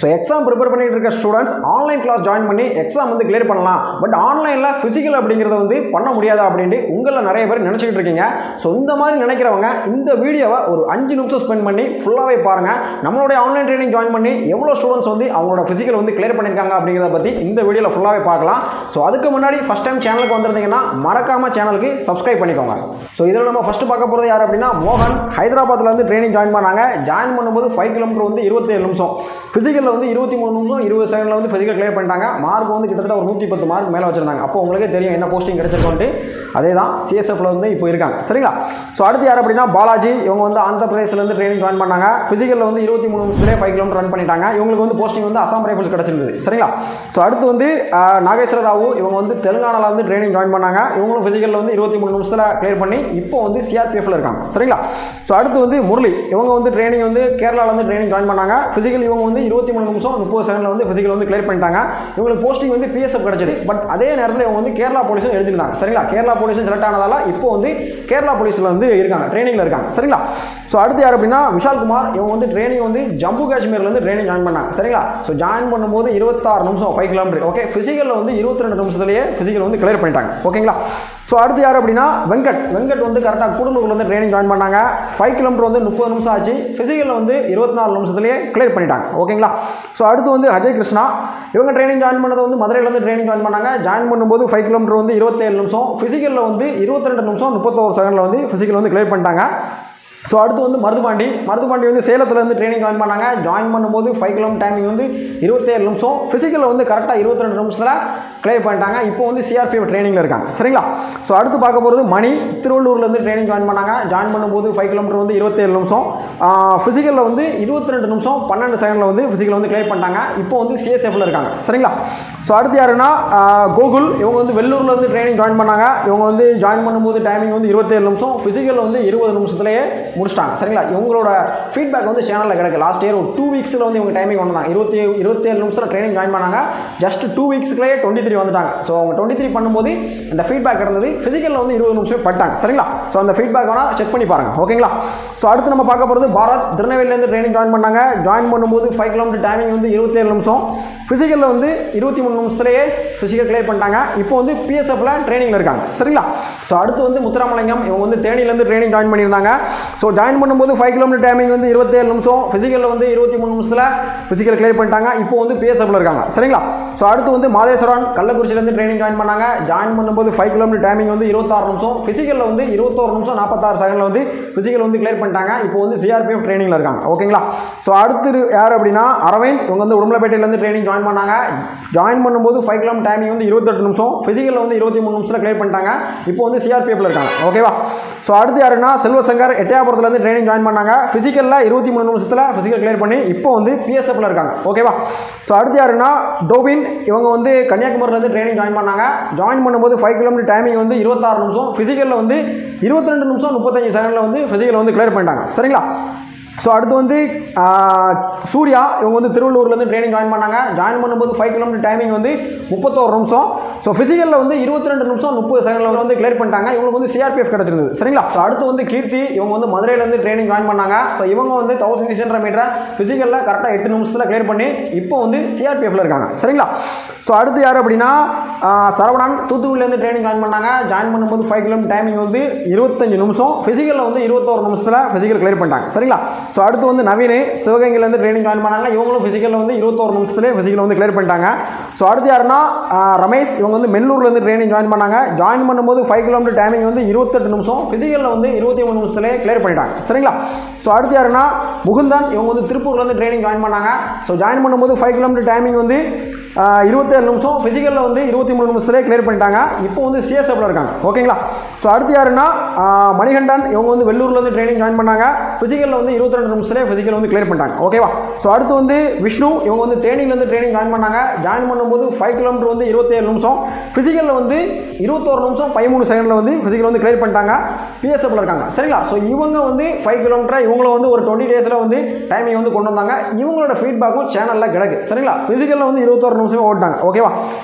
so exam prepare பண்ணிட்டு இருக்க students online class join பண்ணி எக்ஸாம் வந்து கிளியர் பண்ணலாம் பட் ஆன்லைனில் ஃபிசிக்கல் அப்படிங்கிறத வந்து பண்ண முடியாதா அப்படின்ட்டு உங்களில் நிறைய பேர் நினச்சிக்கிட்டு இருக்கீங்க ஸோ இந்த மாதிரி நினைக்கிறவங்க இந்த வீடியோவை ஒரு அஞ்சு நிமிஷம் ஸ்பெண்ட் பண்ணி ஃபுல்லாகவே பாருங்கள் நம்மளுடைய ஆன்லைன் ட்ரைனிங் ஜாயின் பண்ணி எவ்வளோ ஸ்டூடெண்ட்ஸ் வந்து அவங்களோட ஃபிசிக்கல் வந்து கிளியர் பண்ணியிருக்காங்க அப்படிங்கிறத பற்றி இந்த வீடியோவில் ஃபுல்லாகவே பார்க்கலாம் ஸோ அதுக்கு முன்னாடி ஃபஸ்ட் டைம் சேனலுக்கு வந்திருந்தீங்கன்னா மறக்காம சேனலுக்கு சப்ஸ்கிரைப் பண்ணிக்கோங்க ஸோ இதில் நம்ம ஃபஸ்ட்டு பார்க்க போகிறது யார் அப்படின்னா மோகன் ஹைதராபாத்தில் வந்து ட்ரைனிங் ஜாயின் பண்ணாங்க ஜாயின் பண்ணும்போது ஃபைவ் கிலோமீட்டர் வந்து இருபத்தேழு நிமிஷம் ஃபிசிக்கலில் வந்து இருபத்தி மூணு நிமிஷம் இருபது செகண்டில் வந்து ஃபிசிக்கல் கிளியர் பண்ணிட்டாங்க மார்க் வந்து கிட்டத்தட்ட ஒரு நூற்றி பத்து மார்க் மேலே வச்சிருந்தாங்க அப்போ உங்களுக்கே தெரியும் என்ன போஸ்டிங் கிடைச்சிருக்கோன்ட்டு அதே தான் சிஎஸ்எஃப்ல வந்து இப்போ இருக்காங்க சரிங்களா ஸோ அடுத்து யார் அப்படின்னா பாலாஜி இவங்க வந்து ஆந்திர பிரதேசிலேருந்து ட்ரைனிங் ஜாயின் பண்ணாங்க ஃபிசிக்கலில் வந்து இருபத்தி மூணு நிமிஷத்துலேயே ஃபைவ் கிலோமீட்டர் ரன் பண்ணிட்டாங்க இவங்களுக்கு வந்து போஸ்டிங் வந்து அசாம் ரைஃபிள்ஸ் கிடச்சிருந்தது சரிங்களா ஸோ அடுத்து வந்து ஆஹ், நாகேஸ்வர ராவு இவங்க வந்து தெலுங்கானாவில் வந்து ட்ரைனிங் ஜாயின் பண்ணாங்க இவங்களும் ஃபிசிக்கலில் வந்து இருபத்தி மூணு நிமிஷத்தில் கிளியர் பண்ணி இப்போ வந்து சிஆர்பிஎஃப்ல இருக்காங்க சரிங்களா ஸோ அடுத்து வந்து முரளி இவங்க வந்து ட்ரைனிங் வந்து கேரளாவில் வந்து ட்ரைனிங் ஜாயின் பண்ணாங்க ஃபிசிக்கல் இவங்க வந்து இருபத்தி மூணு நிமிஷம் முப்பது செகண்டில் வந்து ஃபிசிக்கல் வந்து கிளியர் பண்ணிட்டாங்க இவங்களுக்கு போஸ்டிங் வந்து பிஎஸ்எஃப் கிடச்சிது பட் அதே நேரத்தில் இவங்க வந்து கேரளா போலீஸும் எழுதிருந்தாங்க சரிங்களா கேரளா போலீஸும் செலக்ட் ஆனதால இப்போ வந்து கேரளா போலீஸில் வந்து இருக்காங்க ட்ரைனிங்கில் இருக்காங்க சரிங்களா ஸோ அடுத்து யார் அப்படின்னா விஷால் குமார் இவங்க வந்து ட்ரைனிங் வந்து ஜம்மு காஷ்மீர்லேருந்து ட்ரைனிங் ஜாயின் பண்ணாங்க சரிங்களா ஸோ ஜாயின் பண்ணும்போது இருபத்தாறு நிமிஷம் ஃபைவ் கிலோமீட்டர் ஓகே ஃபிசிக்கலில் வந்து இருபத்தி ரெண்டு நிமிஷத்துலேயே ஃபிசிக்கல் வந்து கிளியர் பண்ணிட்டாங்க ஓகேங்களா ஸோ அடுத்து யார் அப்படின்னா வெங்கட் வெங்கட் வந்து கரெக்டாக கூடலூர்ல வந்து ட்ரைனிங் ஜாயின் பண்ணாங்க ஃபைவ் கிலோமீட்டர் வந்து முப்பது நிமிஷம் ஆச்சு ஃபிசிக்கலில் வந்து இருபத்தி நாலு நிமிஷத்துலேயே கிளியர் பண்ணிட்டாங்க ஓகேங்களா ஸோ அடுத்து வந்து அஜய் கிருஷ்ணா இவங்க ட்ரைனிங் ஜாயின் பண்ணது வந்து மதுரையில் வந்து ட்ரைனிங் ஜாயின் பண்ணாங்க ஜாயின் பண்ணும்போது ஃபைவ் கிலோமீட்டர் வந்து இருபத்தேழு நிமிஷம் ஃபிசிக்கலில் வந்து இருபத்தி ரெண்டு நிமிஷம் முப்பத்தோரு செகண்டில் வந்து ஃபிசிக்கல் வந்து கிளியர் பண்ணிட்டாங்க ஸோ அடுத்து வந்து மருதுபாண்டி மருதுபாண்டி வந்து சேலத்தில் வந்து ட்ரைனிங் ஜாயின் பண்ணாங்க ஜாயின் பண்ணும்போது ஃபைவ் கிலோமீட்டர் டைமிங் வந்து இருபத்தேழு நிமிஷம் ஃபிசிக்கலில் வந்து கரெக்டாக இருபத்தி ரெண்டு நிமிஷத்தில் கிளியர் பண்ணிட்டாங்க இப்போ வந்து சிஆர்பிஎஃப் ட்ரைனிங்கில் இருக்காங்க சரிங்களா ஸோ அடுத்து பார்க்க போகிறது மணி திருவள்ளூர்லேருந்து ட்ரைனிங் ஜாயின் பண்ணாங்க ஜாயின் பண்ணும்போது ஃபைவ் கிலோமீட்டர் வந்து இருபத்தேழு நிமிஷம் ஃபிசிக்கலில் வந்து இருபத்தி ரெண்டு நிமிஷம் பன்னெண்டு செகண்டில் வந்து ஃபிசிக்கல் வந்து கிளியர் பண்ணிட்டாங்க இப்போ வந்து சிஎஸ்எஃப்ல இருக்காங்க சரிங்களா ஸோ அடுத்து யாருன்னா ஆஹ், கோகுல் இவங்க வந்து வெள்ளூரில் வந்து ட்ரைனிங் ஜாயின் பண்ணாங்க இவங்க வந்து ஜாயின் பண்ணும்போது டைமிங் வந்து இருபத்தேழு நிமிஷம் ஃபிசிக்கலில் வந்து இருபது நிமிஷத்துலேயே முடிச்சிட்டாங்க சரிங்களா இவங்களோட ஃபீட்பேக் வந்து சேனலில் கிடைக்கு லாஸ்ட் இயர் ஒரு டூ வீக்ஸில் வந்து இவங்க டைமிங் வந்தாங்க இருபத்தி இருபத்தேழு நிமிஷத்தில் ட்ரைனிங் ஜாயின் பண்ணாங்க ஜஸ்ட் டூ வீக்ஸ்க்குள்ளேயே டுவெண்ட்டி த்ரீ வந்துட்டாங்க ஸோ அவங்க டுவெண்ட்டி த்ரீ பண்ணும்போது அந்த ஃபீட்பேக் இருந்தது ஃபிசிக்கலில் வந்து இருபது நிமிஷம் பட்டாங்க சரிங்களா ஸோ அந்த ஃபீட்பேக் வேணால் செக் பண்ணி பாருங்க ஓகேங்களா ஸோ அடுத்து நம்ம பார்க்க போகிறது பாரத் திருநெல்வேலியிலேருந்து ட்ரைனிங் ஜாயின் பண்ணாங்க ஜாயின் பண்ணும்போது ஃபைவ் கிலோமீட்டர் டைமிங் வந்து இருபத்தேழு நிமிஷம் ஃபிசிக்கலில் வந்து இருபத்தி மூணு நிமிஷத்துலேயே ஃபிசிக்கல் கிளியர் பண்ணிட்டாங்க இப்போ வந்து பிஎஸ்எஃப்ல ட்ரைனிங்கில் இருக்காங்க சரிங்களா ஸோ அடுத்து வந்து முத்துராமலிங்கம் இவங்க வந்து தேனியிலேருந்து ட்ரைனிங் ஜாயின் பண்ணியிருந்தாங்க ஸோ ஜாயின் பண்ணும்போது ஃபைவ் கிலோமீட்டர் டைமிங் வந்து இருபத்தேழு நிமிஷம் ஃபிசிக்கலில் வந்து இருபத்தி மூணு நிமிஷத்தில் ஃபிசிக்கல் கிளியர் பண்ணிட்டாங்க இப்போ வந்து பிஎஸ்எஃப்ல இருக்காங்க சரிங்களா ஸோ அடுத்து வந்து மாதேஸ்வரன் கள்ளக்குறிச்சியிலேருந்து ட்ரைனிங் ஜாயின் பண்ணாங்க ஜாயின் பண்ணும்போது ஃபைவ் கிலோமீட்டர் டைமிங் வந்து இருபத்தாறு நிமிஷம் ஃபிசிக்கலில் வந்து இருபத்தோரு நிமிஷம் நாற்பத்தாறு செகண்டில் வந்து ஃபிசிக்கல் வந்து கிளியர் பண்ணிட்டாங்க இப்போ வந்து சிஆர்பிஎஃப் ட்ரைனிங்கில் இருக்காங்க ஓகேங்களா ஸோ அடுத்து யார் அப்படின்னா அரவிந்த் இவங்க வந்து உடுமலைப்பேட்டையிலேருந்து ட்ரைனிங் ஜாயின் பண்ணாங்க ஜாயின் பண்ணும்போது ஃபைவ் கிலோமீட்டர் டைமிங் வந்து இருபத்தெட்டு நிமிஷம் ஃபிசிக்கலில் வந்து இருபத்தி மூணு நிமிஷத்தில் கிளியர் பண்ணிட்டாங்க இப்போ வந்து சிஆர்பிஎஃப்ல இருக்காங்க ஓகேவா ஸோ அடுத்து யாருன்னா செல்வசங்கர் எட்டயாபுரத்துலேருந்து ட்ரைனிங் ஜாயின் பண்ணாங்க ஃபிசிக்கலில் இருபத்தி மூணு நிமிஷத்தில் ஃபிசிக்கல் கிளியர் பண்ணி இப்போ வந்து பிஎஸ்எஃப்ல இருக்காங்க ஓகேவா ஸோ அடுத்து யாருன்னா டோபின் இவங்க வந்து கன்னியாகுமரியிலேருந்து ட்ரைனிங் ஜாயின் பண்ணாங்க ஜாயின் பண்ணும்போது ஃபைவ் கிலோமீட்டர் டைமிங் வந்து இருபத்தாறு நிமிஷம் ஃபிசிக்கலில் வந்து இருபத்தி ரெண்டு நிமிஷம் முப்பத்தஞ்சு செகண்டில் வந்து ஃபிசிக்கல் வந்து கிளியர் பண்ணிட்டாங்க சரிங்களா ஸோ அடுத்து வந்து ஆஹ், சூர்யா இவங்க வந்து திருவள்ளூர்லேருந்து ட்ரைனிங் ஜாயின் பண்ணாங்க ஜாயின் பண்ணும்போது ஃபைவ் கிலோமீட்டர் டைமிங் வந்து முப்பத்தோரு நிமிஷம் ஸோ ஃபிசிக்கலில் வந்து இருபத்தி ரெண்டு நிமிஷம் முப்பது செகண்டில் வந்து கிளியர் பண்ணிட்டாங்க இவங்களுக்கு வந்து சிஆர்பிஎஃப் கிடச்சிருந்தது சரிங்களா ஸோ அடுத்து வந்து கீர்த்தி இவங்க வந்து மதுரையிலேருந்து ட்ரைனிங் ஜாயின் பண்ணாங்க ஸோ இவங்க வந்து தௌசண்ட் சிக்ஸ் ஹண்ட்ரட் மீட்டரை ஃபிசிக்கலில் கரெக்டாக எட்டு நிமிஷத்தில் கிளியர் பண்ணி இப்போ வந்து சிஆர்பிஎஃப்ல இருக்காங்க சரிங்களா ஸோ அடுத்து யார் அப்படின்னா ஆஹ், சரவணன் தூத்துக்குடியிலேருந்து ட்ரைனிங் ஜாயின் பண்ணாங்க ஜாயின் பண்ணும்போது ஃபைவ் கிலோமீட்டர் டைமிங் வந்து இருபத்தஞ்சு நிமிஷம் ஃபிசிக்கலில் வந்து இருபத்தோரு நிமிஷத்தில் ஃபிசிக்கல் கிளியர் பண்ணிட்டாங்க சரிங்களா ஸோ அடுத்து வந்து நவீன் சிவகங்கையிலேருந்து ட்ரைனிங் ஜாயின் பண்ணாங்க இவங்களும் ஃபிசிக்கலில் வந்து இருபத்தோரு நிமிஷத்துலேயே ஃபிசிக்கல் வந்து கிளியர் பண்ணிட்டாங்க ஸோ அடுத்து யாருன்னா ஆஹ், ரமேஷ் இவங்க வந்து மெல்லூர்லேருந்து ட்ரைனிங் ஜாயின் பண்ணாங்க ஜாயின் பண்ணும்போது ஃபைவ் கிலோமீட்டர் டைமிங் வந்து இருபத்தெட்டு நிமிஷம் ஃபிசிக்கலில் வந்து இருபத்தி மூணு நிமிஷத்துலேயே கிளியர் பண்ணிட்டாங்க சரிங்களா ஸோ அடுத்து யாருன்னா முகுந்தன் இவங்க வந்து திருப்பூர்லேருந்து ட்ரைனிங் ஜாயின் பண்ணாங்க ஸோ ஜாயின் பண்ணும்போது ஃபைவ் கிலோமீட்டர் டைமிங் வந்து ஆஹ், இருபத்தேழு நிமிஷம் ஃபிசிக்கலில் வந்து இருபத்தி மூணு நிமிஷத்துலேயே கிளியர் பண்ணிட்டாங்க இப்போ வந்து சிஎஸ்எஃப்ல இருக்காங்க ஓகேங்களா ஸோ அடுத்து யாருன்னா ஆஹ், மணிகண்டன் இவங்க வந்து வெள்ளூர்லேருந்து ட்ரைனிங் ஜாயின் பண்ணாங்க ஃபிசிக்கலில் வந்து இருபத்தி ரெண்டு நிமிஷத்துலேயே ஃபிசிக்கல் வந்து கிளியர் பண்ணிட்டாங்க ஓகேவா ஸோ அடுத்து வந்து விஷ்ணு இவங்க வந்து தேனியிலேருந்து ட்ரைனிங் ஜாயின் பண்ணாங்க ஜாயின் பண்ணும்போது ஃபைவ் கிலோமீட்டர் வந்து இருபத்தேழு நிமிஷம் ஃபிசிக்கலில் வந்து இருபத்தோரு நிமிஷம் பதிமூணு செகண்டில் வந்து ஃபிசிக்கல் வந்து கிளியர் பண்ணிட்டாங்க பிஎஸ்எஃப்ல இருக்காங்க சரிங்களா ஸோ இவங்க வந்து ஃபைவ் கிலோமீட்டர் இவங்கள வந்து ஒரு டுவெண்ட்டி டேஸில் வந்து டைமிங் வந்து கொண்டு வந்தாங்க இவங்களோட ஃபீட்பேக்கும் சேனலில் கிடக்கு சரிங்களா ஃபிசிக்கலில் வந்து இருபத்தோரு நிமிஷமே ஓட்டாங்க ஓகேவா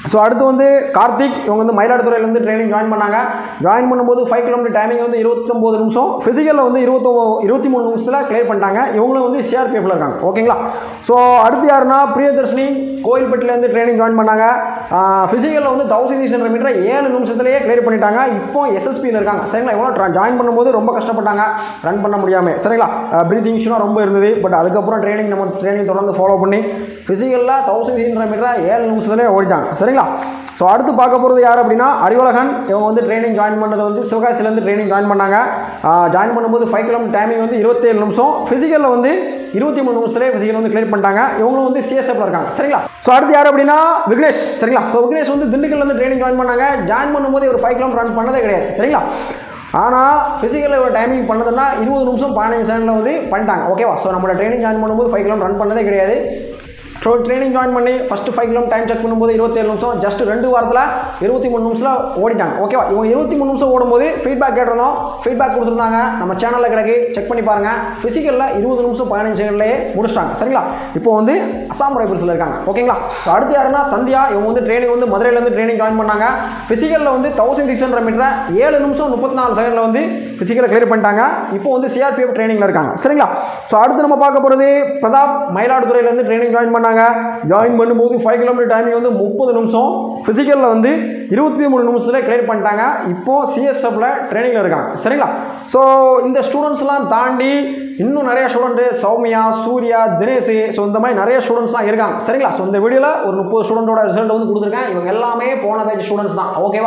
ஸோ அடுத்து வந்து கார்த்திக் இவங்க வந்து மயிலாடுதுறையிலேருந்து ட்ரைனிங் ஜாயின் பண்ணாங்க ஜாயின் பண்ணும்போது ஃபைவ் கிலோமீட்டர் டைமிங் வந்து இருபத்தொம்போது நிமிஷம் ஃபிசிக்கலில் வந்து இருபத்தொ இருபத்தி மூணு நிமிஷத்தில் கிளியர் பண்ணிட்டாங்க இவங்களும் வந்து சிஆர்பிஎஃப்ல இருக்காங்க ஓகேங்களா ஸோ அடுத்து யாருன்னா பிரியதர்ஷினி கோயில்பட்டிலேருந்து ட்ரைனிங் ஜாயின் பண்ணாங்க ஃபிசிக்கலில் வந்து தௌசண்ட் சிக்ஸ் ஹண்ட்ரட் மீட்டர் ஏழு நிமிஷத்துலேயே கிளியர் பண்ணிட்டாங்க இப்போ எஸ்எஸ்பியில் இருக்காங்க சரிங்களா இவ்வளோ ஜாயின் பண்ணும்போது ரொம்ப கஷ்டப்பட்டாங்க ரன் பண்ண முடியாமல் சரிங்களா ப்ரீத்திங் இஷ்யூலாம் ரொம்ப இருந்தது பட் அதுக்கப்புறம் ட்ரைனிங் நம்ம ட்ரைனிங் தொடர்ந்து ஃபாலோ பண்ணி ஃபிசிக்கலில் தௌசண்ட் சிக்ஸ் ஹண்ட்ரட் மீட்டர் ஏழு நிமிஷத்துலேயே ஓடிட்டாங்க சரிங்களா ஸோ அடுத்து பார்க்க போகிறது யார் அப்படின்னா அறிவழகன் இவங்க வந்து ட்ரைனிங் ஜாயின் பண்ணது வந்து சிவகாசிலேருந்து ட்ரைனிங் ஜாயின் பண்ணாங்க ஜாயின் பண்ணும்போது ஃபைவ் கிலோமீட்டர் டைமிங் வந்து இருபத்தேழு நிமிஷம் ஃபிசிக்கலில் வந்து இருபத்தி மூணு நிமிஷத்துலேயே ஃபிசிக்கல் வந்து கிளியர் பண்ணிட்டாங்க இவங்களும் வந்து சிஎஸ்எஃப்ல இருக்காங்க சரிங்களா ஸோ அடுத்து யார் அப்படின்னா விக்னேஷ் சரிங்களா ஸோ விக்னேஷ் வந்து திண்டுக்கல்லேருந்து ட்ரைனிங் ஜாயின் பண்ணாங்க ஜாயின் பண்ணும்போது ஒரு ஃபைவ் கிலோமீட்டர் ரன் பண்ணதே கிடையாது சரிங்களா ஆனால் ஃபிசிக்கலில் ஒரு டைமிங் பண்ணதுன்னா இருபது நிமிஷம் பதினஞ்சு செகண்டில் வந்து பண்ணிட்டாங்க ஓகேவா ஸோ நம்மளோட ட்ரைனிங் ஜாயின் பண்ணும்போது ஃபைவ் கிலோமீட்டர் ரன் பண்ணதே கிடையாது ஸோ ட்ரைனிங் ஜாயின் பண்ணி first five kilometre time check பண்ணும்போது இருபத்தேழு நிமிஷம் ஜஸ்ட் ரெண்டு வாரத்தில் இருபத்தி மூணு நிமிஷம் ஓடிட்டாங்க ஓகேவா இவங்க இருபத்தி மூணு நிமிஷம் ஓடும்போது ஃபீட்பேக் கேட்டிருந்தோம் ஃபீட்பேக் கொடுத்துருந்தாங்க நம்ம சேனலில் கிடக்கு செக் பண்ணி பாருங்கள் ஃபிசிக்கலில் இருபது நிமிஷம் பதினஞ்சு செகண்ட்லேயே முடிச்சிட்டாங்க சரிங்களா இப்போ வந்து அசாம் ரைபிள்ஸில் இருக்காங்க ஓகேங்களா ஸோ அடுத்து யாருன்னா சந்தியா இவங்க வந்து ட்ரைனிங் வந்து மதுரையிலேருந்து ட்ரைனிங் ஜாயின் பண்ணாங்க ஃபிசிக்கலில் வந்து தௌசண்ட் சிக்ஸ் ஹண்ட்ரட் மீட்டர் ஏழு நிமிஷம் முப்பத்தி நாலு செகண்டில் வந்து ஃபிசிக்கலை கிளியர் பண்ணிட்டாங்க இப்போ வந்து சிஆர்பிஎஃப் ட்ரைனிங்கில் இருக்காங்க சரிங்களா ஸோ அடுத்து நம்ம பார்க்க போகிறது பிரதாப் மயிலாடுதுறையிலேருந்து ட்ரைனிங் ஜாயின் பண்ணாங்க ஜாயின் பண்ணும்போது ஃபைவ் கிலோமீட்டர் டைமிங் வந்து முப்பது நிமிஷம் ஃபிசிக்கலில் வந்து இருபத்தி மூணு நிமிஷத்தில் கிளியர் பண்ணிட்டாங்க இப்போ சிஎஸ்எஃப்ல ட்ரைனிங்கில் இருக்காங்க சரிங்களா ஸோ இந்த ஸ்டூடெண்ட்ஸ்லாம் தாண்டி இன்னும் நிறைய ஸ்டூடெண்ட்டு சௌமியா சூர்யா தினேஷ் ஸோ இந்த மாதிரி நிறைய ஸ்டூடெண்ட்ஸ்லாம் இருக்காங்க சரிங்களா ஸோ இந்த வீடியோவில் ஒரு முப்பது ஸ்டூடெண்ட்டோட ரிசல்ட் வந்து கொடுத்துருக்கேன் இவங்க எல்லாமே போன பேட்ச் ஸ்டூடெண்ட்ஸ் தான் ஓகேவா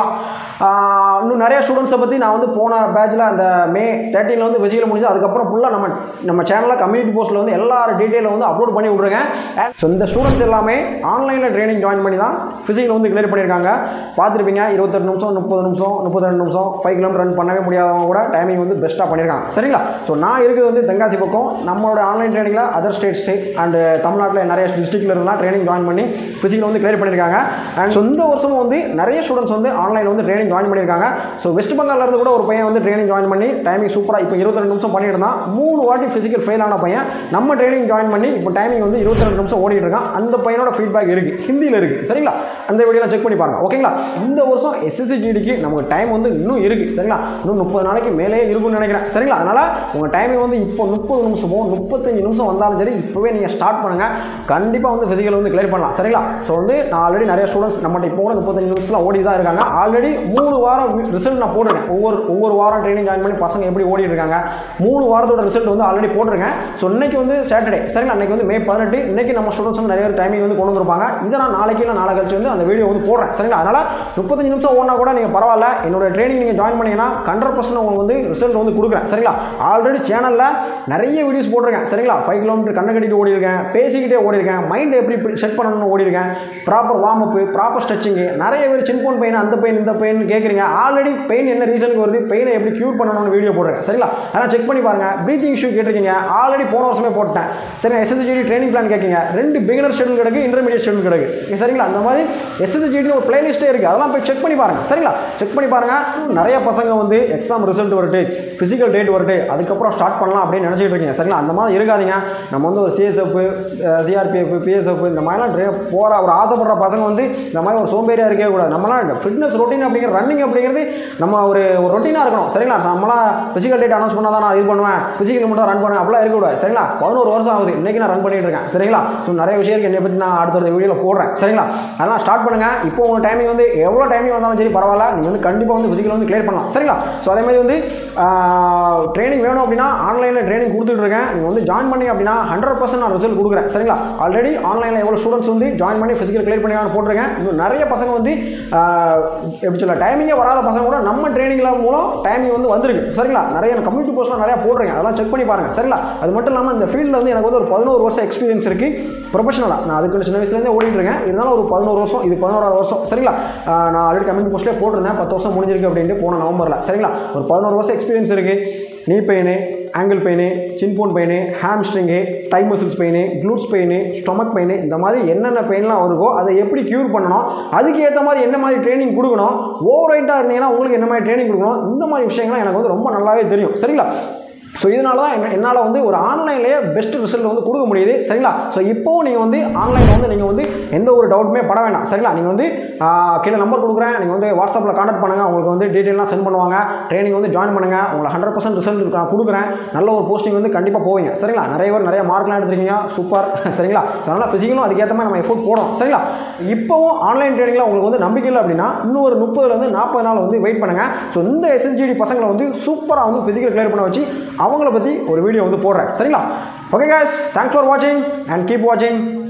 ஆஹ் இன்னும் நிறைய ஸ்டூடெண்ட்ஸை பற்றி நான் வந்து போன பேட்சில் அந்த மே தேர்ட்டீனில் வந்து விசிக்கல் முடிஞ்சு அதுக்கப்புறம் ஃபுல்லாக நம்ம நம்ம சேனலில் கம்யூனிட்டி போஸ்ட்டில் வந்து எல்லா டீட்டெயிலும் வந்து அப்லோட் பண்ணி விட்ருக்கேன் ஸோ இந்த ஸ்டூடெண்ட்ஸ் எல்லாமே ஆன்லைனில் ட்ரைனிங் ஜாயின் பண்ணி தான் ஃபிசிக்கல் வந்து கிளியர் பண்ணியிருக்காங்க பார்த்துருப்பீங்க இருபத்தெட்டு நிமிஷம் முப்பது நிமிஷம் முப்பத்திரெண்டு நிமிஷம் ஃபைவ் கிலோமீட்டர் ரன் பண்ணவே முடியாதவங்க கூட டைமிங் வந்து பெஸ்ட்டாக பண்ணியிருக்காங்க சரிங்களா ஸோ நான் இருக்கிறது வந்து தென்காசி பக்கம் நம்மளோட ஆன்லைன் ட்ரைனிங்கில் அதர் ஸ்டேட்ஸ் அண்ட் தமிழ்நாட்டில் நிறைய டிஸ்ட்ரிக்டில் இருந்தால் ட்ரைனிங் ஜாயின் பண்ணி ஃபிசிக்கல் வந்து கிளியர் பண்ணியிருக்காங்க அண்ட் ஸோ இந்த வருஷமும் வந்து நிறைய ஸ்டூடெண்ட்ஸ் வந்து ஆன்லைனில் வந்து ட்ரைனிங் ஜாயின் பண்ணியிருக்காங்க ஸோ வெஸ்ட் பெங்கால்ல இருந்து கூட ஒரு பையன் வந்து ட்ரைனிங் ஜாயின் பண்ணி டைமிங் சூப்பராக இப்போ இருபத்தி நிமிஷம் பண்ணிட்டு இருந்தான் மூணு வாட்டி ஃபிசிக்கல் ஃபெயில் ஆன பையன் நம்ம ட்ரைனிங் ஜாயின் பண்ணி இப்போ டைமிங் வந்து இருபத்தி ரெண்டு நிமிஷம் ஓடிட்டு இருக்கான் அந்த பையனோட ஃபீட்பேக் இருக்குது ஹிந்தியில் இருக்குது சரிங்களா அந்த வீடியோலாம் செக் பண்ணி பாருங்க ஓகேங்களா இந்த வருஷம் எஸ்எஸ்சி ஜிடிக்கு நமக்கு டைம் வந்து இன்னும் இருக்குது சரிங்களா இன்னும் முப்பது நாளைக்கு மேலே இருக்கும்னு நினைக்கிறேன் சரிங்களா அதனால் உங்கள் டைமிங் வந்து இப்போ முப்பது நிமிஷமோ முப்பத்தஞ்சு நிமிஷம் வந்தாலும் சரி இப்போவே நீங்கள் ஸ்டார்ட் பண்ணுங்கள் கண்டிப்பாக வந்து ஃபிசிக்கல் வந்து கிளியர் பண்ணலாம் சரிங்களா ஸோ வந்து நான் ஆல்ரெடி நிறைய ஸ்டூடெண்ட்ஸ் நம்மகிட்ட இப்போ கூட முப்பத்தஞ்சு நிமிஷத்தில் ஓடி தான் இருக்காங்க ஆல்ரெடி மூணு வாரம் ரிசல்ட் நான் போட்டிருக்கேன் ஒவ்வொரு ஒவ்வொரு வாரம் ட்ரைனிங் ஜாயின் பண்ணி பசங்க எப்படி ஓடிட்டு இருக்காங்க மூணு வாரத்தோட ரிசல்ட் வந்து ஆல்ரெடி போட்டிருக்கேன் ஸோ இன்னைக்கு வந்து சாட்டர்டே சரிங்களா இன்னைக்கு வந்து மே பதினெட்டு இன்னைக்கு நம்ம ஸ்டூடெண்ட்ஸ் வந்து நிறைய பேர் டைமிங் வந்து கொண்டு வந்திருப்பாங்க இதை நான் நாளைக்கு இல்லை நாளை கழிச்சு வந்து அந்த வீடியோ வந்து போடுறேன் சரிங்களா அதனால் முப்பத்தஞ்சு நிமிஷம் ஓடினா கூட நீங்கள் பரவாயில்ல என்னோட ட்ரைனிங் நீங்கள் ஜாயின் பண்ணீங்கன்னா ஹண்ட்ரட் பர்சன்ட் உங்களுக்கு வந்து ரிசல்ட் வந்து கொடுக்குறேன் சரிங்களா ஆல்ரெடி சேனலில் நிறைய வீடியோஸ் போட்டிருக்கேன் சரிங்களா ஃபைவ் கிலோமீட்டர் கண்ணை கட்டிட்டு ஓடி இருக்கேன் பேசிக்கிட்டே ஓடி இருக்கேன் மைண்ட் எப்படி செட் பண்ணணும்னு ஓடி இருக்கேன் proper warm up proper stretching நிறைய பேர் சின்போன் பெயின் அந்த பெயின் இந்த பெயின் கேட்குறீங்க ஆல்ரெடி பெயின் என்ன ரீசனுக்கு வருது பெயினை எப்படி க்யூர் பண்ணணும்னு வீடியோ போடுறேன் சரிங்களா அதனால் செக் பண்ணி பாருங்க ப்ரீத்திங் இஷ்யூ கேட்டிருக்கீங்க ஆல்ரெடி போன வருஷமே போட்டேன் சரி எஸ்எஸ்ஜிடி ட்ரைனிங் பிளான் கேட்கீங்க ரெண்டு பிகினர் ஷெடியூல் கிடக்கு இன்டர்மீடியட் ஷெடியூல் கிடக்கு சரிங்களா அந்த மாதிரி எஸ்எஸ்ஜிடி ஒரு பிளேலிஸ்ட்டே இருக்குது அதெல்லாம் போய் செக் பண்ணி பாருங்க சரிங்களா செக் பண்ணி பாருங்க நிறைய பசங்க வந்து எக்ஸாம் ரிசல்ட் வரட்டு ஃபிசிக்கல் டேட் வரட்டு அதுக்கப்புறம் ஸ்டார்ட் பண்ணலாம் அப்படின்னு நினச்சிட்டு இருக்கீங்க சரிங்களா அந்த மாதிரி இருக்காதீங்க நம்ம வந்து ஒரு சிஎஸ்எஃப் சிஆர்பிஎஃப் பிஎஸ்எஃப் இந்த மாதிரிலாம் ட்ரே போகிற ஒரு ஆசைப்படுற பசங்க வந்து இந்த மாதிரி ஒரு சோம்பேறியாக இருக்கவே கூடாது நம்மளாம் இந்த ஃபிட்னஸ் ரொட்டீன் அப்படிங்கிற ரன்னிங் அப்படிங்கிறது நம்ம ஒரு ஒரு ரொட்டீனாக இருக்கணும் சரிங்களா நம்மளாம் ஃபிசிக்கல் டேட் அனௌன்ஸ் பண்ணால் தான் நான் இது பண்ணுவேன் ஃபிசிக்கல் மட்டும் ரன் பண்ணுவேன் அப்படிலாம் இருக்கக்கூடாது சரிங்களா பதினோரு வருஷம் ஆகுது இன்றைக்கி நான் ரன் பண்ணிட்டு இருக்கேன் சரிங்களா ஸோ நிறைய விஷயம் இருக்குது என்னை பற்றி நான் அடுத்த வீடியோவில் போடுறேன் சரிங்களா அதெல்லாம் ஸ்டார்ட் பண்ணுங்கள் இப்போ உங்கள் டைமிங் வந்து எவ்வளோ டைமிங் வந்தாலும் சரி பரவாயில்ல நீங்கள் வந்து கண்டிப்பாக வந்து ஃபிசிக்கல் வந்து கிளியர் பண்ணலாம் சரிங்களா ஸோ அதே மாதிரி வந்து ட்ரைனிங் வேணும் அப்படின்னா ஆன்லைனில் ட்ரைனிங் கொடுத்துட்டு இருக்கேன் நீங்கள் வந்து ஜாயின் பண்ணி அப்படின்னா ஹண்ட்ரட் பர்சன்ட் நான் ரிசல்ட் கொடுக்குறேன் சரிங்களா ஆல்ரெடி ஆன்லைனில் எவ்வளோ ஸ்டூடெண்ட்ஸ் வந்து ஜாயின் பண்ணி ஃபிசிக்கல் கிளியர் பண்ணி போட்டிருக்கேன் இன்னும் நிறைய பசங்க வந்து ஆஹ், எப்படி சொல்ல டைமிங்கே வராத பசங்க கூட நம்ம ட்ரைனிங்கில் மூலம் டைமிங் வந்து வந்திருக்கு சரிங்களா நிறைய கம்யூனிட்டி போஸ்ட்லாம் நிறைய போடுறேன் அதெல்லாம் செக் பண்ணி பாருங்கள் சரிங்களா அது மட்டும் இல்லாமல் இந்த ஃபீல்டில் வந்து எனக்கு வந்து ஒரு பதினோரு வருஷம் எக்ஸ்பீரியன்ஸ் இருக்குது ப்ரொஃபஷனலாக நான் அதுக்கு சின்ன வயசுலேருந்தே ஓடிட்டு இருக்கேன் இருந்தாலும் ஒரு பதினோரு வருஷம் இது பதினோராவது வருஷம் சரிங்களா ஆஹ், நான் ஆல்ரெடி கம்யூனிட்டி போஸ்ட்லேயே போட்டிருந்தேன் பத்து வருஷம் முடிஞ்சிருக்கு அப்படின்ட்டு போன நவம்பரில் சரிங்களா ஒரு பதினோரு வருஷம் எக்ஸ்பீரியன்ஸ் இருக்குது knee pain ankle pain shin bone pain hamstring thigh muscles pain glutes pain stomach pain இந்த மாதிரி என்னென்ன பெயின்லாம் வருதோ அதை எப்படி க்யூர் பண்ணணும் அதுக்கு ஏற்ற மாதிரி என்ன மாதிரி ட்ரைனிங் கொடுக்கணும் ஓவர் ரைட்டாக இருந்தீங்கன்னா உங்களுக்கு என்ன மாதிரி ட்ரைனிங் கொடுக்கணும் இந்த மாதிரி விஷயங்கள்லாம் எனக்கு வந்து ரொம்ப நல்லாவே தெரியும் சரிங்களா ஸோ இதனால தான் என்ன என்னால் வந்து ஒரு ஆன்லைன்லேயே பெஸ்ட் ரிசல்ட் வந்து கொடுக்க முடியுது சரிங்களா ஸோ இப்போவும் நீங்கள் வந்து ஆன்லைனில் வந்து நீங்கள் வந்து எந்த ஒரு டவுட்டுமே பட வேண்டாம் சரிங்களா நீங்கள் வந்து ஆஹ், கீழே நம்பர் கொடுக்குறேன் நீங்கள் வந்து வாட்ஸ்அப்பில் கான்டாக்ட் பண்ணுங்கள் உங்களுக்கு வந்து டீட்டெயிலாம் சென்ட் பண்ணுவாங்க ட்ரைனிங் வந்து ஜாயின் பண்ணுங்கள் உங்களை ஹண்ட்ரட் பர்சன்ட் ரிசல்ட் நான் கொடுக்குறேன் நல்ல ஒரு போஸ்டிங் வந்து கண்டிப்பாக போவீங்க சரிங்களா நிறைய பேர் நிறைய மார்க்லாம் எடுத்துருக்கீங்க சூப்பர் சரிங்களா ஸோ அதனால் ஃபிசிக்கலும் அதுக்கேற்ற மாதிரி நம்ம எஃபோர்ட் போடும் சரிங்களா இப்போவும் ஆன்லைன் ட்ரைனிங்கில் உங்களுக்கு வந்து நம்பிக்கை இல்லை அப்படின்னா இன்னும் ஒரு முப்பதுலேருந்து நாற்பது நாள் வந்து வெயிட் பண்ணுங்கள் ஸோ இந்த எஸ்எஸ்ஜிடி பசங்களை வந்து சூப்பராக வந்து ஃபிசிக்கல் கிளியர் பண்ண வச்சு அவங்கள பற்றி ஒரு வீடியோ வந்து போடுறேன் சரிங்களா ஓகே guys தேங்க்ஸ் ஃபார் வாட்சிங் அண்ட் கீப் வாட்சிங்